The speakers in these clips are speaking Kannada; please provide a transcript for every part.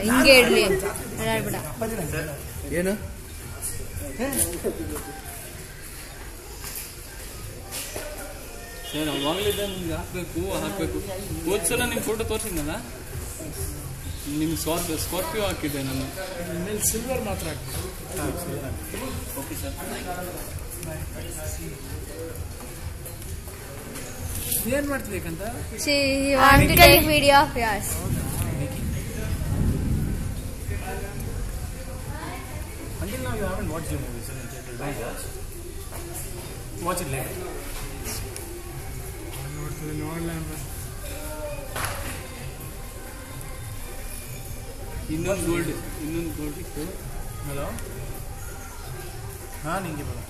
ಹಿಂಗೆ ಇಡ್ರಿ ಅದಾಡ್ಬಿಡ ಏನು ಸರ್ ಅವಾಗಲಿದ್ದ ನಿಮ್ಗೆ ಹಾಕಬೇಕು ಹಾಕಬೇಕು ಹೋದ್ಸಲ ನಿಮ್ಮ ಫೋಟೋ ತೋರಿಸಿದ್ನಲ್ಲ ನಿಮ್ಮ ಸ್ಕಾರ್ಪ್ ಸ್ಕಾರ್ಪಿಯೋ ಹಾಕಿದ್ದೆ ನಾನು ಮೇಲೆ ಸಿಲ್ವರ್ ಮಾತ್ರ ಹಾಕ್ಬೇಕು ಓಕೆ ಸರ್ ಏನ್ ಮಾಡ್ತಿದ್ದೇಕಂತ She want to take video of yours. Until now, you haven't watched your movies in theater, don't you? Watch it later. ನೋಡ್ತಿದ್ದೀನಿ ನೋಡಲ್ಲ ಇನ್ನೊಂದು ಗೋಲ್ಡ್ ಇನ್ನೊಂದು ಗೋಲ್ಡ್ ಇತ್ತು Hello? हाँ नहीं बोलो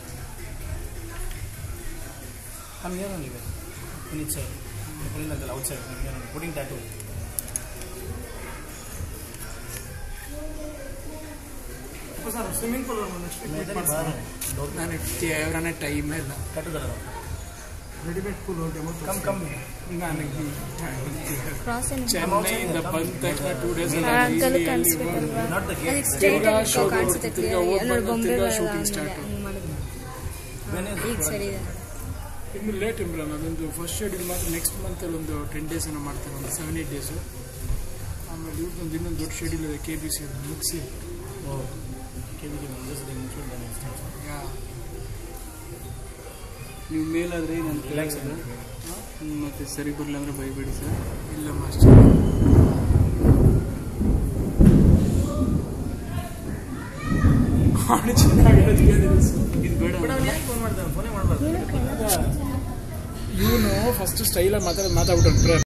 हम here only wait. On each side. You're pulling like the outside. I'm here only. Putting tattoo. Swimming pool ನನಗೆ ఎవరైనా టైం ಇಲ್ಲ Tattoo करो. Readymade pool demo Come, come. ನನಗೆ Cross and ಚೆನ್ನೈಯಿಂದ ಬಂದ ತಕ್ಷಣ ಟೂ ಡೇಸ್ ಆ ಅಂಕಲ್ ಕಾಣಿಸ್ಬೇಕಲ್ವಾ Not the gate. ಅದಕ್ಕೆ ಸ್ಟ್ರೈಟ್ ತಿರ್ಗಾ ಆಗಿ show ಕಾಣಿಸುತ್ತೆ ತಿರ್ಗಾ clear ಆಗಿ. ಹೋಗ್ಬಾರ್ದು, ಅಲ್ಲಿ ಗೊಂಬೆ ತಿರ್ಗಾ ಬರಲ್ಲ shooting ಆಮೇಲೆ start. ಹಂಗ್ ಮಾಡಿದ್ರು. When is ಈಗ the ಸರಿ ಇದೆ ಇನ್ನು ಲೇಟ್ ಇಮ್ರಾನ್ ಅದೊಂದು ಫಸ್ಟ್ ಶೆಡ್ಯೂಲ್ ಮಾತ್ರ ನೆಕ್ಸ್ಟ್ ಮಂತಲ್ಲಿ ಒಂದು ಟೆನ್ ಡೇಸ್ ಏನೋ ಮಾಡ್ತಾರೆ ಒಂದು ಸೆವೆನ್ ಏಟ್ ಡೇಸು ಆಮೇಲೆ ಇವ್ರದ್ದೊಂದು ಇನ್ನೊಂದು ದೊಡ್ಡ ಶೆಡ್ಯೂಲ್ ಇದೆ ಕೆ ಬಿ ಸಿ ಮುಗಿಸಿ Oh. Okay, we can just include the next time. ನೀವು ಮೇಲಾದ್ರೆ ನಾನು Relax ರಿಲ್ಯಾಕ್ಸ್ ಮತ್ತೆ ಸರಿ ಬರಲಿಲ್ಲ ಅಂದ್ರೆ ಬೈಬೇಡಿ ಸರ್ ಇಲ್ಲ ಮಾಸ್ಟರ್ ಚೆನ್ನಾಗಿ ಇದು ಬೇಡ But ಅವ್ನು ಯಾಕೆ ಫೋನ್ ಮಾಡ್ತಾನೆ ಫೋನೇ ಮಾಡಬಾರ್ದು ಇವನು ಫಸ್ಟ್ ಸ್ಟೈಲಾಗಿ ಮಾತಾಡೋದು ಮಾತಾಡ್ಬಿಟ್ಟು